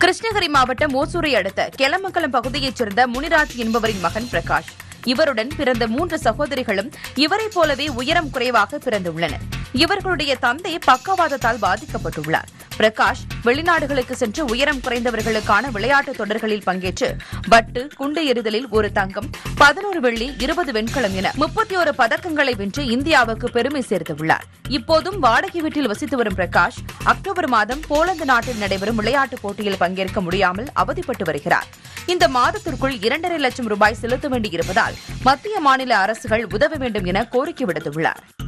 கிருஷ்ணகிரி மாவட்டம் ஓசூரை அடுத்த கெலமங்கலம் பகுதியைச் சேர்ந்த முனிராஜ் என்பவரின் மகன் பிரகாஷ் இவருடன் பிறந்த மூன்று சகோதரிகளும் இவரைப் போலவே உயரம் குறைவாக பிறந்துள்ளனர் இவர்களுடைய தந்தை பக்கவாதத்தால் பாதிக்கப்பட்டுள்ளார் பிரகாஷ் வெளிநாடுகளுக்கு சென்று உயரம் குறைந்தவர்களுக்கான விளையாட்டுத் தொடர்களில் பங்கேற்று பட்டு குண்டு எறிதலில் ஒரு தங்கம் பதினோரு வெள்ளி இருபது வெண்கலம் என முப்பத்தி ஒரு பதக்கங்களை வென்று இந்தியாவுக்கு பெருமை சேர்த்துள்ளார் இப்போதும் வாடகை வீட்டில் வசித்து வரும் பிரகாஷ் அக்டோபர் மாதம் போலந்து நாட்டில் நடைபெறும் விளையாட்டுப் போட்டியில் பங்கேற்க முடியாமல் அவதிப்பட்டு வருகிறார் இந்த மாதத்திற்குள் இரண்டரை லட்சம் ரூபாய் செலுத்த வேண்டியிருப்பதால் மத்திய மாநில அரசுகள் உதவ வேண்டும் என கோரிக்கை விடுத்துள்ளார்